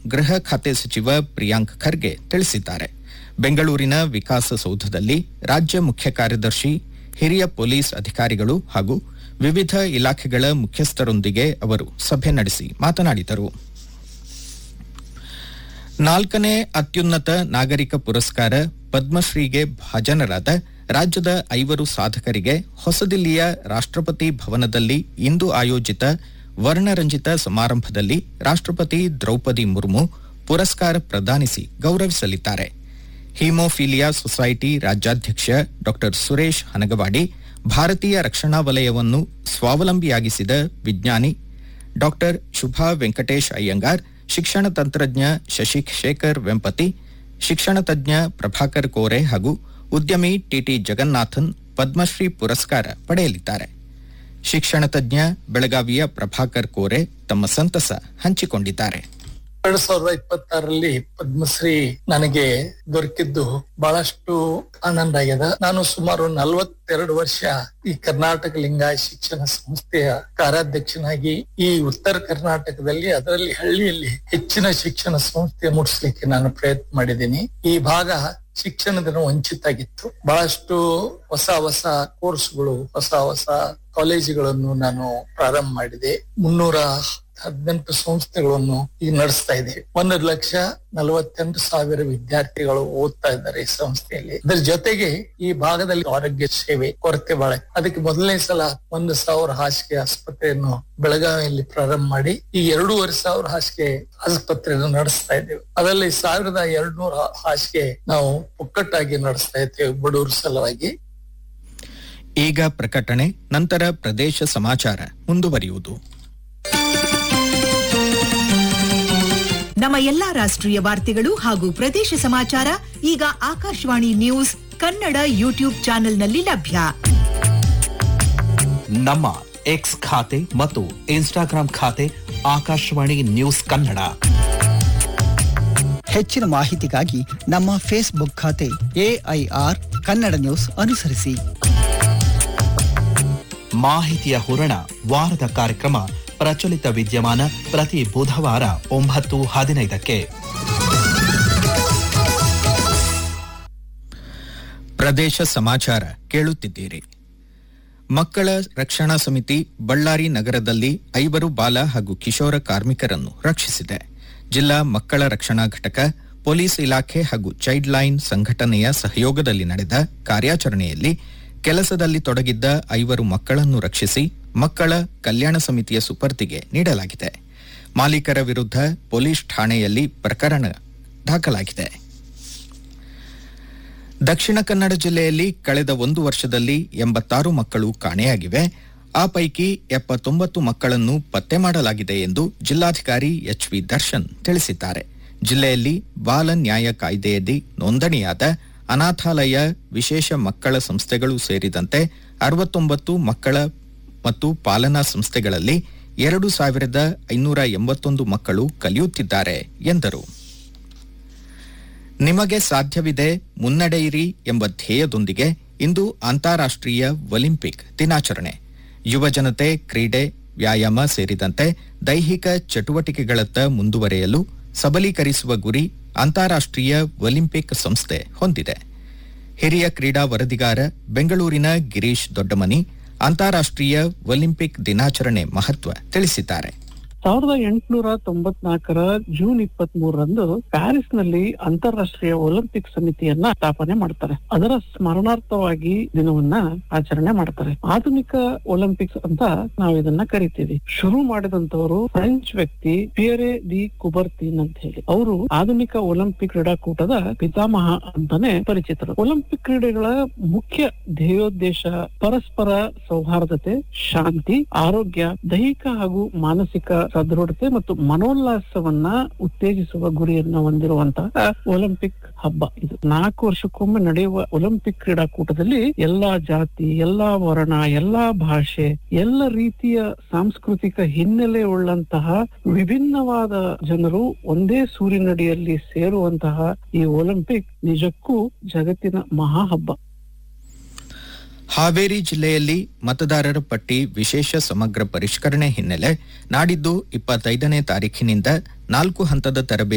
ಗೃಹ ಖಾತೆ ಸಚಿವ ಪ್ರಿಯಾಂಕ್ ಖರ್ಗೆ ತಿಳಿಸಿದ್ದಾರೆ ಬೆಂಗಳೂರಿನ ವಿಕಾಸಸೌಧದಲ್ಲಿ ರಾಜ್ಯ ಮುಖ್ಯ ಕಾರ್ಯದರ್ಶಿ ಹಿರಿಯ ಪೊಲೀಸ್ ಅಧಿಕಾರಿಗಳು ಹಾಗೂ ವಿವಿಧ ಇಲಾಖೆಗಳ ಮುಖ್ಯಸ್ಥರೊಂದಿಗೆ ಅವರು ಸಭೆ ನಡೆಸಿ ಮಾತನಾಡಿದರು ನಾಲ್ಕನೇ ಅತ್ಯುನ್ನತ ನಾಗರಿಕ ಪುರಸ್ಕಾರ ಪದ್ಮಶ್ರೀಗೆ ಭಾಜನರಾದ ರಾಜ್ಯದ ಐವರು ಸಾಧಕರಿಗೆ ಹೊಸದಿಲ್ಲಿಯ ರಾಷ್ಟ್ರಪತಿ ಭವನದಲ್ಲಿ ಇಂದು ಆಯೋಜಿತ ವರ್ಣರಂಜಿತ ಸಮಾರಂಭದಲ್ಲಿ ರಾಷ್ಟ್ರಪತಿ ದ್ರೌಪದಿ ಮುರ್ಮು ಪುರಸ್ಕಾರ ಪ್ರದಾನಿಸಿ ಗೌರವಿಸಲಿದ್ದಾರೆ ಹಿಮೋಫಿಲಿಯಾ ಸೊಸೈಟಿ ರಾಜ್ಯಾಧ್ಯಕ್ಷ ಡಾ ಸುರೇಶ್ ಹನಗವಾಡಿ ಭಾರತೀಯ ರಕ್ಷಣಾ ವಲಯವನ್ನು ಸ್ವಾವಲಂಬಿಯಾಗಿಸಿದ ವಿಜ್ಞಾನಿ ಡಾ ಶುಭಾ ವೆಂಕಟೇಶ್ ಅಯ್ಯಂಗಾರ್ ಶಿಕ್ಷಣ ತಂತ್ರಜ್ಞ ಶಶಿಶೇಖರ್ ವೆಂಪತಿ ಶಿಕ್ಷಣ ತಜ್ಞ ಪ್ರಭಾಕರ್ ಕೋರೆ ಹಾಗೂ ಉದ್ಯಮಿ ಟಿಟಿ ಜಗನ್ನಾಥನ್ ಪದ್ಮಶ್ರೀ ಪುರಸ್ಕಾರ ಪಡೆಯಲಿದ್ದಾರೆ ಶಿಕ್ಷಣ ತಜ್ಞ ಬೆಳಗಾವಿಯ ಪ್ರಭಾಕರ್ ಕೋರೆ ತಮ್ಮ ಸಂತಸ ಹಂಚಿಕೊಂಡಿದ್ದಾರೆ ಎರಡ್ ಸಾವಿರದ ಇಪ್ಪತ್ತಾರರಲ್ಲಿ ಪದ್ಮಶ್ರೀ ನನಗೆ ದೊರಕಿದ್ದು ಬಹಳಷ್ಟು ಆನಂದ ಆಗ್ಯದ ನಾನು ಸುಮಾರು ನಲವತ್ತೆರಡು ವರ್ಷ ಈ ಕರ್ನಾಟಕ ಲಿಂಗಾಯತ ಶಿಕ್ಷಣ ಸಂಸ್ಥೆಯ ಕಾರ್ಯಾಧ್ಯಕ್ಷನಾಗಿ ಈ ಉತ್ತರ ಕರ್ನಾಟಕದಲ್ಲಿ ಅದರಲ್ಲಿ ಹಳ್ಳಿಯಲ್ಲಿ ಹೆಚ್ಚಿನ ಶಿಕ್ಷಣ ಸಂಸ್ಥೆ ಮುಟ್ಟಿಸ್ಲಿಕ್ಕೆ ನಾನು ಪ್ರಯತ್ನ ಮಾಡಿದ್ದೀನಿ ಈ ಭಾಗ ಶಿಕ್ಷಣದಿಂದ ವಂಚಿತಾಗಿತ್ತು ಬಹಳಷ್ಟು ಹೊಸ ಹೊಸ ಕೋರ್ಸ್ಗಳು ಹೊಸ ಹೊಸ ಕಾಲೇಜುಗಳನ್ನು ನಾನು ಪ್ರಾರಂಭ ಮಾಡಿದೆ ಮುನ್ನೂರ ಹದಿನೆಂಟು ಸಂಸ್ಥೆಗಳನ್ನು ಈಗ ನಡೆಸ್ತಾ ಇದೆ ಒಂದು ಲಕ್ಷ ನಲವತ್ತೆಂಟು ಸಾವಿರ ವಿದ್ಯಾರ್ಥಿಗಳು ಓದ್ತಾ ಇದ್ದಾರೆ ಈ ಸಂಸ್ಥೆಯಲ್ಲಿ ಅದರ ಜೊತೆಗೆ ಈ ಭಾಗದಲ್ಲಿ ಆರೋಗ್ಯ ಸೇವೆ ಕೊರತೆ ಬಹಳ ಅದಕ್ಕೆ ಮೊದಲನೇ ಸಲ ಒಂದು ಸಾವಿರ ಹಾಸಿಗೆ ಆಸ್ಪತ್ರೆಯನ್ನು ಬೆಳಗಾವಿಯಲ್ಲಿ ಪ್ರಾರಂಭ ಮಾಡಿ ಈ ಎರಡೂವರೆ ಸಾವಿರ ಹಾಸಿಗೆ ಆಸ್ಪತ್ರೆಯನ್ನು ನಡೆಸ್ತಾ ಇದ್ದೇವೆ ಅದರಲ್ಲಿ ಸಾವಿರದ ಎರಡ್ನೂರ ಹಾಸಿಗೆ ನಾವು ಪುಕ್ಕಟ್ಟಾಗಿ ನಡೆಸ್ತಾ ಇದ್ದೇವೆ ಬಡವರ ಸಲುವಾಗಿ ಈಗ ಪ್ರಕಟಣೆ ನಂತರ ಪ್ರದೇಶ ಸಮಾಚಾರ ಮುಂದುವರಿಯುವುದು ನಮ್ಮ ಎಲ್ಲಾ ರಾಷ್ಟ್ರೀಯ ವಾರ್ತೆಗಳು ಹಾಗೂ ಪ್ರದೇಶ ಸಮಾಚಾರ ಈಗ ಆಕಾಶವಾಣಿ ನ್ಯೂಸ್ ಕನ್ನಡ ಯೂಟ್ಯೂಬ್ ಚಾನೆಲ್ನಲ್ಲಿ ಲಭ್ಯ ನಮ್ಮ ಎಕ್ಸ್ ಖಾತೆ ಮತ್ತು ಇನ್ಸ್ಟಾಗ್ರಾಂ ಖಾತೆ ಆಕಾಶವಾಣಿ ನ್ಯೂಸ್ ಕನ್ನಡ ಹೆಚ್ಚಿನ ಮಾಹಿತಿಗಾಗಿ ನಮ್ಮ ಫೇಸ್ಬುಕ್ ಖಾತೆ ಎಐಆರ್ ಕನ್ನಡ ನ್ಯೂಸ್ ಅನುಸರಿಸಿ ಮಾಹಿತಿಯ ಹೂರಣ ವಾರದ ಕಾರ್ಯಕ್ರಮ ಪ್ರಚಲಿತ ವಿದ್ಯಮಾನ ಪ್ರತಿ ಬುಧವಾರ ಒಂಬತ್ತು ಹದಿನೈದಕ್ಕೆ ಪ್ರದೇಶ ಸಮಾಚಾರ ಕೇಳುತ್ತಿದ್ದೀರಿ ಮಕ್ಕಳ ರಕ್ಷಣಾ ಸಮಿತಿ ಬಳ್ಳಾರಿ ನಗರದಲ್ಲಿ ಐವರು ಬಾಲ ಹಾಗೂ ಕಿಶೋರ ಕಾರ್ಮಿಕರನ್ನು ರಕ್ಷಿಸಿದೆ ಜಿಲ್ಲಾ ಮಕ್ಕಳ ರಕ್ಷಣಾ ಘಟಕ ಪೊಲೀಸ್ ಇಲಾಖೆ ಹಾಗೂ ಚೈಲ್ಡ್ ಲೈನ್ ಸಂಘಟನೆಯ ಸಹಯೋಗದಲ್ಲಿ ನಡೆದ ಕಾರ್ಯಾಚರಣೆಯಲ್ಲಿ ಕೆಲಸದಲ್ಲಿ ತೊಡಗಿದ್ದ ಐವರು ಮಕ್ಕಳನ್ನು ರಕ್ಷಿಸಿ ಮಕ್ಕಳ ಕಲ್ಯಾಣ ಸಮಿತಿಯ ಸುಪರ್ದಿಗೆ ನೀಡಲಾಗಿದೆ ಮಾಲೀಕರ ವಿರುದ್ಧ ಪೊಲೀಸ್ ಠಾಣೆಯಲ್ಲಿ ಪ್ರಕರಣ ದಾಖಲಾಗಿದೆ ದಕ್ಷಿಣ ಕನ್ನಡ ಜಿಲ್ಲೆಯಲ್ಲಿ ಕಳೆದ ಒಂದು ವರ್ಷದಲ್ಲಿ ಎಂಬತ್ತಾರು ಮಕ್ಕಳು ಕಾಣೆಯಾಗಿವೆ ಆ ಪೈಕಿ ಎಪ್ಪತ್ತೊಂಬತ್ತು ಮಕ್ಕಳನ್ನು ಪತ್ತೆ ಮಾಡಲಾಗಿದೆ ಎಂದು ಜಿಲ್ಲಾಧಿಕಾರಿ ಎಚ್ವಿ ದರ್ಶನ್ ತಿಳಿಸಿದ್ದಾರೆ ಜಿಲ್ಲೆಯಲ್ಲಿ ಬಾಲ ನ್ಯಾಯ ಕಾಯ್ದೆಯಡಿ ನೋಂದಣಿಯಾದ ಅನಾಥಾಲಯ ವಿಶೇಷ ಮಕ್ಕಳ ಸಂಸ್ಥೆಗಳು ಸೇರಿದಂತೆ ಅರವತ್ತೊಂಬತ್ತು ಮಕ್ಕಳ ಮತ್ತು ಪಾಲನಾ ಸಂಸ್ಥೆಗಳಲ್ಲಿ ಎರಡು ಸಾವಿರದ ಐನೂರ ಎಂಬತ್ತೊಂದು ಮಕ್ಕಳು ಕಲಿಯುತ್ತಿದ್ದಾರೆ ಎಂದರು ನಿಮಗೆ ಸಾಧ್ಯವಿದೆ ಮುನ್ನಡೆಯಿರಿ ಎಂಬ ಧ್ಯೇಯದೊಂದಿಗೆ ಇಂದು ಅಂತಾರಾಷ್ಟ್ರೀಯ ಒಲಿಂಪಿಕ್ ದಿನಾಚರಣೆ ಯುವಜನತೆ ಕ್ರೀಡೆ ವ್ಯಾಯಾಮ ಸೇರಿದಂತೆ ದೈಹಿಕ ಚಟುವಟಿಕೆಗಳತ್ತ ಮುಂದುವರೆಯಲು ಸಬಲೀಕರಿಸುವ ಗುರಿ ಅಂತಾರಾಷ್ಟ್ರೀಯ ಒಲಿಂಪಿಕ್ ಸಂಸ್ಥೆ ಹೊಂದಿದೆ ಹಿರಿಯ ಕ್ರೀಡಾ ವರದಿಗಾರ ಬೆಂಗಳೂರಿನ ಗಿರೀಶ್ ದೊಡ್ಡಮನಿ ಅಂತಾರಾಷ್ಟ್ರೀಯ ಒಲಿಂಪಿಕ್ ದಿನಾಚರಣೆ ಮಹತ್ವ ತಿಳಿಸಿದ್ದಾರೆ ಸಾವಿರದ ಎಂಟುನೂರ ತೊಂಬತ್ನಾಲ್ಕರ ಜೂನ್ ಇಪ್ಪತ್ತ್ ಮೂರರಂದು ಪ್ಯಾರಿಸ್ ನಲ್ಲಿ ಅಂತಾರಾಷ್ಟ್ರೀಯ ಒಲಿಂಪಿಕ್ ಸಮಿತಿಯನ್ನ ಸ್ಥಾಪನೆ ಮಾಡ್ತಾರೆ ಅದರ ಸ್ಮರಣಾರ್ಥವಾಗಿ ದಿನವನ್ನ ಆಚರಣೆ ಮಾಡ್ತಾರೆ ಆಧುನಿಕ ಒಲಿಂಪಿಕ್ಸ್ ಅಂತ ನಾವು ಇದನ್ನ ಕರಿತೀವಿ ಶುರು ಮಾಡಿದಂತವರು ಫ್ರೆಂಚ್ ವ್ಯಕ್ತಿ ಪಿಯರೆ ದಿ ಕುಬರ್ತಿನ್ ಅಂತ ಹೇಳಿ ಅವರು ಆಧುನಿಕ ಒಲಿಂಪಿಕ್ ಕ್ರೀಡಾಕೂಟದ ಪಿತಾಮಹ ಅಂತಾನೆ ಪರಿಚಿತರು ಒಲಿಂಪಿಕ್ ಕ್ರೀಡೆಗಳ ಮುಖ್ಯ ಧ್ಯೇಯೋದ್ದೇಶ ಪರಸ್ಪರ ಸೌಹಾರ್ದತೆ ಶಾಂತಿ ಆರೋಗ್ಯ ದೈಹಿಕ ಹಾಗೂ ಮಾನಸಿಕ ಸದೃಢತೆ ಮತ್ತು ಮನೋಲ್ಲಾಸವನ್ನ ಉತ್ತೇಜಿಸುವ ಗುರಿಯನ್ನ ಹೊಂದಿರುವಂತಹ ಒಲಿಂಪಿಕ್ ಹಬ್ಬ ಇದು ನಾಲ್ಕು ವರ್ಷಕ್ಕೊಮ್ಮೆ ನಡೆಯುವ ಒಲಿಂಪಿಕ್ ಕ್ರೀಡಾಕೂಟದಲ್ಲಿ ಎಲ್ಲಾ ಜಾತಿ ಎಲ್ಲಾ ವರ್ಣ ಎಲ್ಲಾ ಭಾಷೆ ಎಲ್ಲ ರೀತಿಯ ಸಾಂಸ್ಕೃತಿಕ ಹಿನ್ನೆಲೆ ಉಳ್ಳಂತಹ ವಿಭಿನ್ನವಾದ ಜನರು ಒಂದೇ ಸೂರಿನಡಿಯಲ್ಲಿ ಸೇರುವಂತಹ ಈ ಒಲಿಂಪಿಕ್ ನಿಜಕ್ಕೂ ಜಗತ್ತಿನ ಮಹಾ ಹಬ್ಬ ಹಾವೇರಿ ಜಿಲ್ಲೆಯಲ್ಲಿ ಮತದಾರರ ಪಟ್ಟಿ ವಿಶೇಷ ಸಮಗ್ರ ಪರಿಷ್ಕರಣೆ ಹಿನ್ನೆಲೆ ನಾಡಿದ್ದು ಇಪ್ಪತ್ತೈದನೇ ತಾರೀಖಿನಿಂದ ನಾಲ್ಕು ಹಂತದ ತರಬೇತಿ